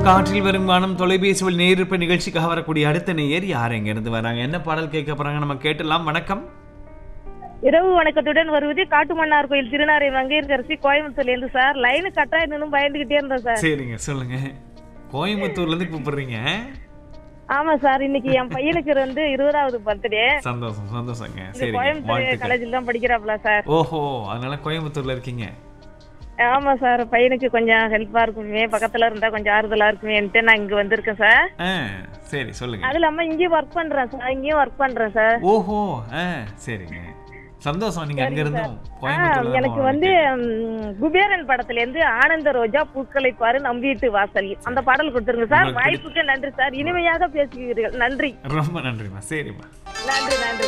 காற்றில் வரும் வானம் தொலைபேசியில் நேரிற்ப நிகழ்ச்சிக்காக வரக்கூடிய அடுத்த நேயர் யார் எங்க இருந்து வராங்க என்ன பாடல் கேட்க போறாங்க நம்ம கேட்டலாம் வணக்கம் இரவு வணக்கத்துடன் வருவது காட்டுமன்னார் கோயில் திருநாரை மங்கையரசி கோயம்புத்தூர்ல இருந்து சார் லைனு கட்டா இன்னும் பயந்துகிட்டே இருந்தேன் சார் சரிங்க சொல்லுங்க கோயம்புத்தூர்ல இருந்து கூப்பிடுறீங்க ஆமா சார் இன்னைக்கு என் பையனுக்கு வந்து இருபதாவது பர்த்டே சந்தோஷம் சந்தோஷங்க இது சரிங்க கோயம்புத்தூர் வாழ்த்துக்கள் காலேஜில் தான் படிக்கிறாப்ல சார் ஓஹோ அதனால கோயம்புத்தூர்ல இருக்கீங்க ஆமா சார் பையனுக்கு கொஞ்சம் ஹெல்ப்பா இருக்குமே பக்கத்துல இருந்தா கொஞ்சம் ஆறுதலா இருக்குமேன்ட்டு நான் இங்க வந்திருக்கேன் சார் ஆ சரி சொல்லுங்க அது இல்லாம இங்கேயும் ஒர்க் பண்றேன் சார் இங்கேயும் ஒர்க் பண்றேன் சார் ஓஹோ ஆ சரிங்க சந்தோஷம் நீங்க அங்க இருந்தும் ஆ, கோயம்புத்தூர்ல எனக்கு தான் வந்து ம், குபேரன் படத்துல இருந்து ஆனந்த ரோஜா பூக்களை பாரு நம்பிட்டு வாசல் அந்த பாடல் கொடுத்துருங்க சார் உங்களுக்கு வாய்ப்புக்கு நன்றி சார் இனிமையாக பேசுகிறீர்கள் நன்றி ரொம்ப நன்றிம்மா சரிம்மா நன்றி நன்றி